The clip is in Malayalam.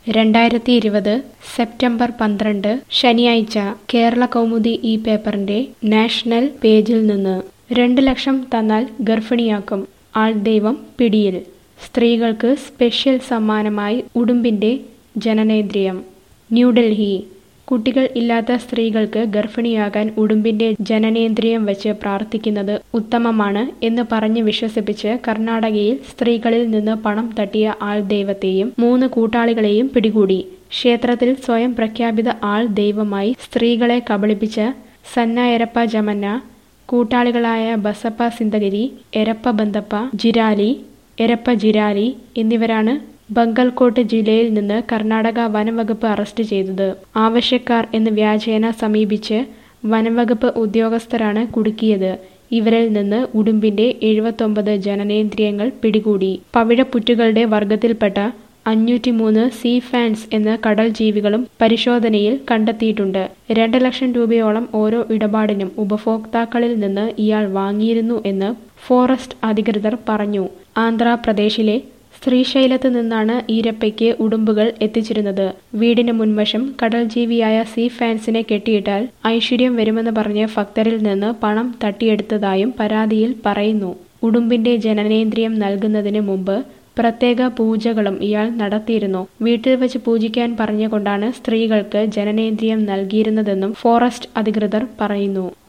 രണ്ടായിരത്തി ഇരുപത് സെപ്റ്റംബർ പന്ത്രണ്ട് ശനിയാഴ്ച കേരള കൗമുദി ഈ പേപ്പറിന്റെ നാഷണൽ പേജിൽ നിന്ന് രണ്ട് ലക്ഷം തന്നാൽ ഗർഭിണിയാക്കും ആൾദൈവം പിടിയിൽ സ്ത്രീകൾക്ക് സ്പെഷ്യൽ സമ്മാനമായി ഉടുമ്പിന്റെ ജനനേന്ദ്രിയം ന്യൂഡൽഹി കുട്ടികൾ ഇല്ലാത്ത സ്ത്രീകൾക്ക് ഗർഭിണിയാകാൻ ഉടുമ്പിന്റെ ജനനേന്ദ്രിയം വെച്ച് പ്രാർത്ഥിക്കുന്നത് ഉത്തമമാണ് എന്ന് പറഞ്ഞ് വിശ്വസിപ്പിച്ച് കർണാടകയിൽ സ്ത്രീകളിൽ നിന്ന് പണം തട്ടിയ ആൾദൈവത്തെയും മൂന്ന് കൂട്ടാളികളെയും പിടികൂടി ക്ഷേത്രത്തിൽ സ്വയം പ്രഖ്യാപിത ആൾ ദൈവമായി സ്ത്രീകളെ കബളിപ്പിച്ച സന്ന എരപ്പ ജമന്ന കൂട്ടാളികളായ ബസപ്പ സിന്തഗിരി എരപ്പ ബന്തപ്പ ജിരാലി എരപ്പ ജിരാലി എന്നിവരാണ് ബങ്കൽകോട്ട് ജില്ലയിൽ നിന്ന് കർണാടക വനംവകുപ്പ് അറസ്റ്റ് ചെയ്തത് ആവശ്യക്കാർ എന്ന് വ്യാജേന സമീപിച്ച് വനംവകുപ്പ് ഉദ്യോഗസ്ഥരാണ് കുടുക്കിയത് ഇവരിൽ നിന്ന് ഉടുമ്പിന്റെ എഴുപത്തൊമ്പത് ജനനേന്ദ്രിയങ്ങൾ പിടികൂടി പവിഴപ്പുറ്റുകളുടെ വർഗത്തിൽപ്പെട്ട അഞ്ഞൂറ്റിമൂന്ന് സീ ഫാൻസ് എന്ന കടൽ ജീവികളും പരിശോധനയിൽ കണ്ടെത്തിയിട്ടുണ്ട് രണ്ട് ലക്ഷം രൂപയോളം ഓരോ ഇടപാടിനും ഉപഭോക്താക്കളിൽ നിന്ന് ഇയാൾ വാങ്ങിയിരുന്നു എന്ന് ഫോറസ്റ്റ് അധികൃതർ പറഞ്ഞു ആന്ധ്രാപ്രദേശിലെ ശ്രീശൈലത്ത് നിന്നാണ് ഈരപ്പയ്ക്ക് ഉടുമ്പുകൾ എത്തിച്ചിരുന്നത് വീടിന് മുൻവശം കടൽ ജീവിയായ സീ ഫാൻസിനെ കെട്ടിയിട്ടാൽ ഐശ്വര്യം വരുമെന്ന് പറഞ്ഞ് ഭക്തരിൽ നിന്ന് പണം തട്ടിയെടുത്തതായും പരാതിയിൽ പറയുന്നു ഉടുമ്പിന്റെ ജനനേന്ദ്രിയം നൽകുന്നതിന് മുമ്പ് പ്രത്യേക പൂജകളും ഇയാൾ നടത്തിയിരുന്നു വീട്ടിൽ വെച്ച് പൂജിക്കാൻ പറഞ്ഞുകൊണ്ടാണ് സ്ത്രീകൾക്ക് ജനനേന്ദ്രിയം നൽകിയിരുന്നതെന്നും ഫോറസ്റ്റ് അധികൃതർ പറയുന്നു